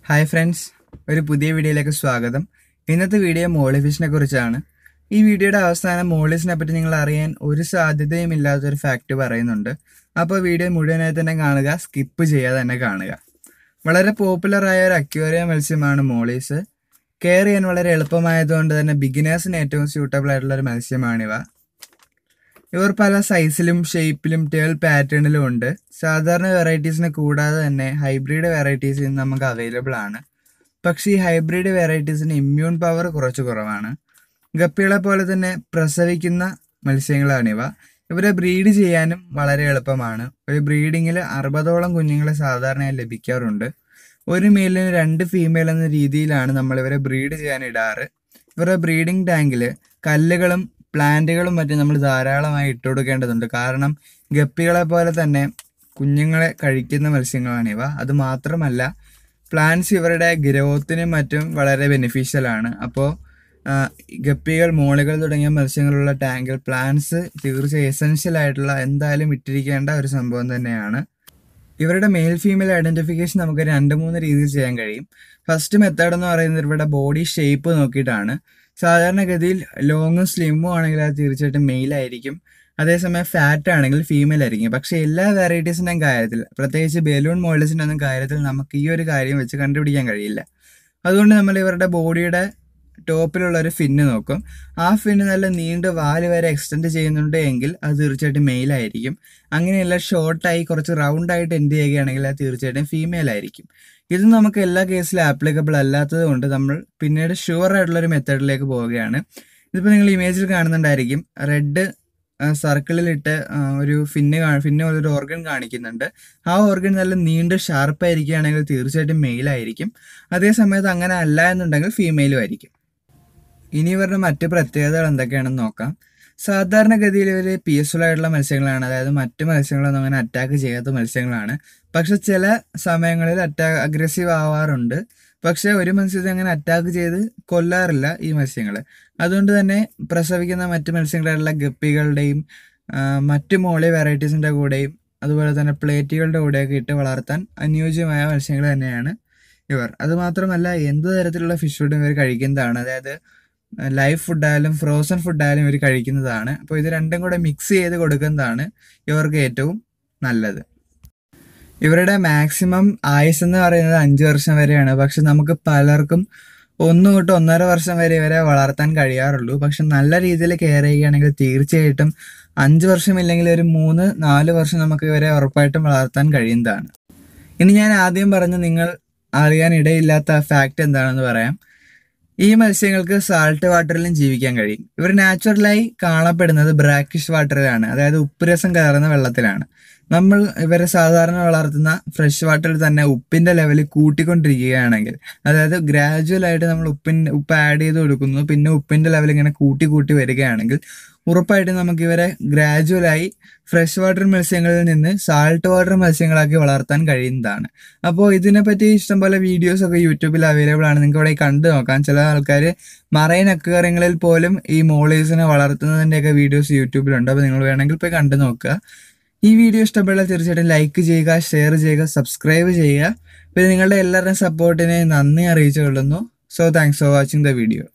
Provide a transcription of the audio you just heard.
hi friends ഒരു പുതിയ വീഡിയോയിലേക്ക് സ്വാഗതം ഇന്നത്തെ വീഡിയോ മോളി ഫിഷിനെ കുറിച്ചാണ് ഈ വീഡിയോയുടെ അവസാനം മോളീസിനെ പറ്റി നിങ്ങൾ അറിയാൻ ഒരു സാധ്യതയും ഇല്ലാത്തൊരു ഫാക്റ്റ് പറയുന്നുണ്ട് അപ്പോൾ വീഡിയോ മുഴുവനായി തന്നെ കാണുക സ്കിപ്പ് ചെയ്യാതെ തന്നെ കാണുക വളരെ പോപ്പുലറായ ഒരു അക്വേറിയം മത്സ്യമാണ് മോളീസ് കെയർ ചെയ്യാൻ വളരെ എളുപ്പമായതുകൊണ്ട് തന്നെ ബിഗിനേഴ്സിന് ഏറ്റവും സ്യൂട്ടബിൾ ആയിട്ടുള്ള ഒരു മത്സ്യമാണിവ ഇവർ പല സൈസിലും ഷേപ്പിലും ടേൾ പാറ്റേണിലും ഉണ്ട് സാധാരണ വെറൈറ്റീസിനെ കൂടാതെ തന്നെ ഹൈബ്രിഡ് വെറൈറ്റീസ് ഇന്ന് നമുക്ക് അവൈലബിൾ ആണ് പക്ഷേ ഈ ഹൈബ്രിഡ് വെറൈറ്റീസിന് ഇമ്മ്യൂൺ പവർ കുറച്ച് കുറവാണ് ഗപ്പികളെ പോലെ തന്നെ പ്രസവിക്കുന്ന മത്സ്യങ്ങളാണിവ ഇവരെ ബ്രീഡ് ചെയ്യാനും വളരെ എളുപ്പമാണ് ഒരു ബ്രീഡിങ്ങിൽ അറുപതോളം കുഞ്ഞുങ്ങളെ സാധാരണയായി ലഭിക്കാറുണ്ട് ഒരു മെയിലിന് രണ്ട് ഫീമെയിൽ എന്ന രീതിയിലാണ് നമ്മൾ ഇവരെ ബ്രീഡ് ചെയ്യാൻ ഇടാറ് ഇവരുടെ ബ്രീഡിംഗ് ടാങ്കിൽ കല്ലുകളും പ്ലാന്റുകളും മറ്റും നമ്മൾ ധാരാളമായി ഇട്ട് കൊടുക്കേണ്ടതുണ്ട് കാരണം ഗപ്പികളെ പോലെ തന്നെ കുഞ്ഞുങ്ങളെ കഴിക്കുന്ന മത്സ്യങ്ങളാണിവ അത് മാത്രമല്ല പ്ലാന്റ്സ് ഇവരുടെ ഗ്രോത്തിനും മറ്റും വളരെ ബെനിഫിഷ്യൽ ആണ് അപ്പോൾ ഗപ്പികൾ മോളുകൾ തുടങ്ങിയ മത്സ്യങ്ങളുള്ള ടാങ്കിൽ പ്ലാന്റ്സ് തീർച്ചയായും എസെൻഷ്യൽ ആയിട്ടുള്ള എന്തായാലും ഇട്ടിരിക്കേണ്ട ഒരു സംഭവം തന്നെയാണ് ഇവരുടെ മെയിൽ ഫീമെയിൽ ഐഡന്റിഫിക്കേഷൻ നമുക്ക് രണ്ട് മൂന്ന് രീതിയിൽ ചെയ്യാൻ കഴിയും ഫസ്റ്റ് മെത്തേഡ് എന്ന് പറയുന്നത് ഇവരുടെ ബോഡി ഷേപ്പ് നോക്കിയിട്ടാണ് സാധാരണഗതിയിൽ ലോങ്ങും സ്ലിമ്മും ആണെങ്കിൽ അത് തീർച്ചയായിട്ടും മെയിൽ ആയിരിക്കും അതേസമയം ഫാറ്റ് ആണെങ്കിൽ ഫീമെയിൽ ആയിരിക്കും പക്ഷേ എല്ലാ വെറൈറ്റീസിൻ്റെയും കാര്യത്തിൽ പ്രത്യേകിച്ച് ബലൂൺ മോഡൽസിൻ്റെ ഒന്നും കാര്യത്തിൽ നമുക്ക് ഈ ഒരു കാര്യം വെച്ച് കണ്ടുപിടിക്കാൻ കഴിയില്ല അതുകൊണ്ട് നമ്മൾ ഇവരുടെ ബോഡിയുടെ ടോപ്പിലുള്ള ഒരു ഫിന്ന് നോക്കും ആ ഫിന്ന് നല്ല നീണ്ട് വാല് വരെ എക്സ്റ്റെൻഡ് ചെയ്യുന്നുണ്ട് എങ്കിൽ അത് തീർച്ചയായിട്ടും മെയിൽ ആയിരിക്കും അങ്ങനെയല്ല ഷോർട്ടായി കുറച്ച് റൗണ്ട് ആയിട്ട് എൻഡ് ചെയ്യുകയാണെങ്കിൽ അത് തീർച്ചയായിട്ടും ഫീമെയിൽ ആയിരിക്കും ഇത് നമുക്ക് എല്ലാ കേസിലും ആപ്ലിക്കബിൾ അല്ലാത്തത് കൊണ്ട് നമ്മൾ പിന്നീട് ഷുവർ ആയിട്ടുള്ള ഒരു മെത്തേഡിലേക്ക് പോവുകയാണ് ഇതിപ്പോൾ നിങ്ങൾ ഇമേജിൽ കാണുന്നുണ്ടായിരിക്കും റെഡ് സർക്കിളിലിട്ട് ഒരു ഫിന്ന് ഫിന്ന് ഒരു ഓർഗൻ കാണിക്കുന്നുണ്ട് ആ ഓർഗൻ നല്ല നീണ്ട് ഷാർപ്പായിരിക്കുകയാണെങ്കിൽ തീർച്ചയായിട്ടും മെയിൽ ആയിരിക്കും അതേ സമയത്ത് അങ്ങനെ അല്ല എന്നുണ്ടെങ്കിൽ ഫീമെയിലും ആയിരിക്കും ഇനി ഇവരുടെ മറ്റ് പ്രത്യേകതകൾ എന്തൊക്കെയാണെന്ന് നോക്കാം സാധാരണഗതിയിൽ ഇവർ പീസ്ഫുൾ ആയിട്ടുള്ള മത്സ്യങ്ങളാണ് അതായത് മറ്റ് മത്സ്യങ്ങളൊന്നും അങ്ങനെ അറ്റാക്ക് ചെയ്യാത്ത മത്സ്യങ്ങളാണ് പക്ഷെ ചില സമയങ്ങളിൽ അറ്റാക്ക് അഗ്രസീവ് ആവാറുണ്ട് പക്ഷെ ഒരു മത്സ്യത്തെ അങ്ങനെ അറ്റാക്ക് ചെയ്ത് കൊല്ലാറില്ല ഈ മത്സ്യങ്ങൾ അതുകൊണ്ട് തന്നെ പ്രസവിക്കുന്ന മറ്റ് മത്സ്യങ്ങളായിട്ടുള്ള ഗപ്പികളുടെയും മറ്റ് മോളി വെറൈറ്റീസിൻ്റെ കൂടെയും അതുപോലെ തന്നെ പ്ലേറ്റുകളുടെ കൂടെയൊക്കെ ഇട്ട് വളർത്താൻ അനുയോജ്യമായ മത്സ്യങ്ങൾ തന്നെയാണ് ഇവർ അതുമാത്രമല്ല എന്ത് തരത്തിലുള്ള ഫിഷ് ഫുഡും ഇവർ കഴിക്കുന്നതാണ് അതായത് ലൈവ് ഫുഡായാലും ഫ്രോസൺ ഫുഡായാലും ഇവർ കഴിക്കുന്നതാണ് അപ്പോൾ ഇത് രണ്ടും കൂടെ മിക്സ് ചെയ്ത് കൊടുക്കുന്നതാണ് ഇവർക്ക് ഏറ്റവും നല്ലത് ഇവരുടെ മാക്സിമം ആയുസ് എന്ന് പറയുന്നത് അഞ്ച് വർഷം വരെയാണ് പക്ഷെ നമുക്ക് പലർക്കും ഒന്ന് തൊട്ട് ഒന്നര വർഷം വരെ ഇവരെ വളർത്താൻ കഴിയാറുള്ളൂ പക്ഷെ നല്ല രീതിയിൽ കെയർ ചെയ്യുകയാണെങ്കിൽ തീർച്ചയായിട്ടും അഞ്ച് വർഷം ഇല്ലെങ്കിൽ ഒരു മൂന്ന് നാല് വർഷം നമുക്ക് ഇവരെ ഉറപ്പായിട്ടും വളർത്താൻ കഴിയുന്നതാണ് ഇനി ഞാൻ ആദ്യം പറഞ്ഞ നിങ്ങൾ അറിയാൻ ഇടയില്ലാത്ത ഫാക്റ്റ് എന്താണെന്ന് പറയാം ഈ മത്സ്യങ്ങൾക്ക് സാൾട്ട് വാട്ടറിലും ജീവിക്കാൻ കഴിയും ഇവർ നാച്ചുറലായി കാണപ്പെടുന്നത് ബ്രാക്കിഷ് വാട്ടറിലാണ് അതായത് ഉപ്പുരസം കലർന്ന വെള്ളത്തിലാണ് നമ്മൾ ഇവരെ സാധാരണ വളർത്തുന്ന ഫ്രഷ് വാട്ടറിൽ തന്നെ ഉപ്പിന്റെ ലെവൽ കൂട്ടിക്കൊണ്ടിരിക്കുകയാണെങ്കിൽ അതായത് ഗ്രാജുവൽ ആയിട്ട് നമ്മൾ ഉപ്പിൻ ഉപ്പ് ആഡ് ചെയ്ത് കൊടുക്കുന്നു പിന്നെ ഉപ്പിന്റെ ലെവൽ ഇങ്ങനെ കൂട്ടി കൂട്ടി വരികയാണെങ്കിൽ ഉറപ്പായിട്ടും നമുക്ക് ഇവരെ ഗ്രാജുവലായി ഫ്രഷ് വാട്ടർ മത്സ്യങ്ങളിൽ നിന്ന് സാൾട്ട് വാട്ടർ മത്സ്യങ്ങളാക്കി വളർത്താൻ കഴിയുന്നതാണ് അപ്പോൾ ഇതിനെപ്പറ്റി ഇഷ്ടംപോലെ വീഡിയോസ് ഒക്കെ യൂട്യൂബിൽ അവൈലബിൾ ആണ് നിങ്ങൾക്ക് ഇവിടെ കണ്ടു നോക്കാം ചില ആൾക്കാർ മറൈൻ അക്വേറിയങ്ങളിൽ പോലും ഈ മോളീസിനെ വളർത്തുന്നതിൻ്റെയൊക്കെ വീഡിയോസ് യൂട്യൂബിലുണ്ട് അപ്പോൾ നിങ്ങൾ വേണമെങ്കിൽ പോയി കണ്ടു നോക്കുക ഈ വീഡിയോ ഇഷ്ടപ്പെട്ടാൽ തീർച്ചയായിട്ടും ലൈക്ക് ചെയ്യുക ഷെയർ ചെയ്യുക സബ്സ്ക്രൈബ് ചെയ്യുക പിന്നെ നിങ്ങളുടെ എല്ലാവരുടെയും സപ്പോർട്ടിനെ നന്ദി അറിയിച്ചു കൊള്ളുന്നു so thanks for watching the video